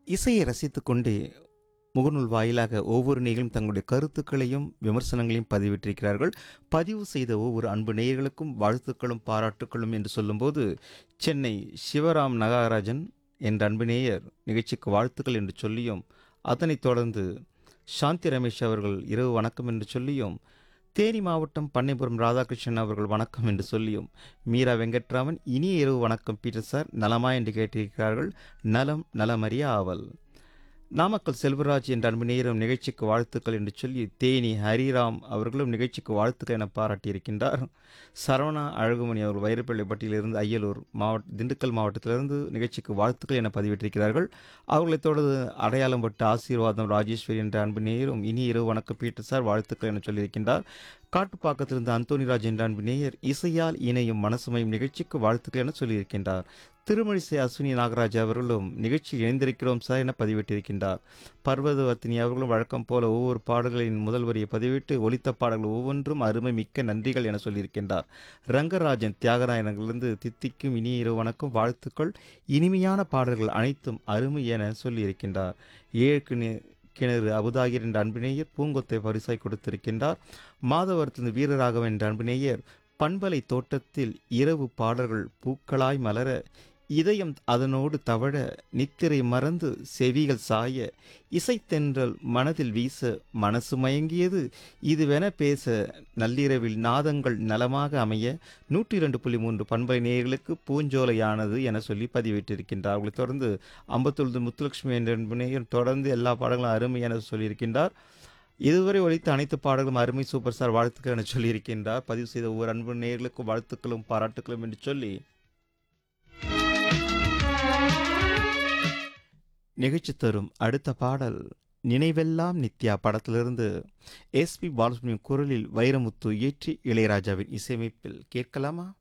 இசையை ரசித்துக்கொண்டே முகநூல் வாயிலாக ஒவ்வொரு நேயர்களும் தங்களுடைய கருத்துக்களையும் விமர்சனங்களையும் பதிவிட்டிருக்கிறார்கள் பதிவு செய்த ஒவ்வொரு அன்பு நேயர்களுக்கும் வாழ்த்துக்களும் பாராட்டுக்களும் என்று சொல்லும்போது சென்னை சிவராம் நகராஜன் என்ற அன்பு நேயர் நிகழ்ச்சிக்கு வாழ்த்துக்கள் என்று சொல்லியும் அதனைத் தொடர்ந்து சாந்தி ரமேஷ் அவர்கள் இரவு வணக்கம் என்று சொல்லியும் தேனி மாவட்டம் பண்ணைபுரம் ராதாகிருஷ்ணன் அவர்கள் வணக்கம் என்று சொல்லியும் மீரா வெங்கட்ராமன் இனிய இரவு வணக்கம் பீட்டர் சார் நலமா என்று கேட்டிருக்கிறார்கள் நலம் நலமறிய ஆவல் நாமக்கல் செல்வராஜ் என்ற அன்பு நேரம் நிகழ்ச்சிக்கு வாழ்த்துக்கள் என்று சொல்லி தேனி ஹரிராம் அவர்களும் நிகழ்ச்சிக்கு வாழ்த்துக்கள் என பாராட்டியிருக்கின்றார் சரவணா அழகுமணி அவர் வைரப்பள்ளிப்பட்டியிலிருந்து அய்யலூர் மாவட்ட திண்டுக்கல் மாவட்டத்திலிருந்து நிகழ்ச்சிக்கு வாழ்த்துக்கள் என பதிவிட்டிருக்கிறார்கள் அவர்களைத் தொடர்ந்து அடையாளம் பட்டு ஆசீர்வாதம் ராஜேஸ்வரி என்ற அன்பு நேயரும் இனி இரவு வணக்கம் பீட்டர் சார் வாழ்த்துக்கள் என சொல்லியிருக்கின்றார் காட்டுப்பாக்கத்திலிருந்து அந்தோனிராஜ் என்ற அன்பு நேயர் இசையால் இணையும் மனசுமையும் நிகழ்ச்சிக்கு வாழ்த்துக்கள் என சொல்லியிருக்கின்றார் திருமழிசை அஸ்வினி நாகராஜ் அவர்களும் நிகழ்ச்சியில் இணைந்திருக்கிறோம் சார் என பதிவிட்டிருக்கின்றார் பர்வதவர்த்தினி அவர்களும் வழக்கம் போல ஒவ்வொரு பாடல்களின் முதல் வரியை பதிவிட்டு ஒலித்த பாடல்கள் ஒவ்வொன்றும் அருமை மிக்க நன்றிகள் என சொல்லியிருக்கின்றார் ரங்கராஜன் தியாகராயனங்களிலிருந்து தித்திக்கும் இனிய இரவு வணக்கம் வாழ்த்துக்கள் இனிமையான பாடல்கள் அனைத்தும் அருமை என சொல்லியிருக்கின்றார் ஏழு கிணி- கிணறு அபுதாகிர் என்ற அன்பினேயர் பூங்கொத்தை பரிசாய் கொடுத்திருக்கின்றார் மாதவரத்திலிருந்து வீரராகவன் என்ற அன்பினேயர் பண்பலை தோட்டத்தில் இரவு பாடல்கள் பூக்களாய் மலர இதயம் அதனோடு தவழ நித்திரை மறந்து செவிகள் சாய இசைத்தென்றல் மனதில் வீச மனசு மயங்கியது இதுவென பேச நள்ளிரவில் நாதங்கள் நலமாக அமைய நூற்றி இரண்டு புள்ளி மூன்று பண்பலை நேயர்களுக்கு பூஞ்சோலையானது என சொல்லி பதிவிட்டிருக்கின்றார் அவர்களைத் தொடர்ந்து அம்பத்தொழுது முத்துலட்சுமி என்ற நேயர் தொடர்ந்து எல்லா பாடங்களும் அருமை என சொல்லியிருக்கின்றார் இதுவரை ஒழித்த அனைத்து பாடல்களும் அருமை சூப்பர் ஸ்டார் வாழ்த்துக்கள் என சொல்லியிருக்கின்றார் பதிவு செய்த ஒவ்வொரு அன்பு நேயர்களுக்கும் வாழ்த்துக்களும் பாராட்டுக்களும் என்று சொல்லி நிகழ்ச்சி தரும் அடுத்த பாடல் நினைவெல்லாம் நித்யா படத்திலிருந்து எஸ்பி பாலசுப்ரமணியம் குரலில் வைரமுத்து இயற்றி இளையராஜாவின் இசையமைப்பில் கேட்கலாமா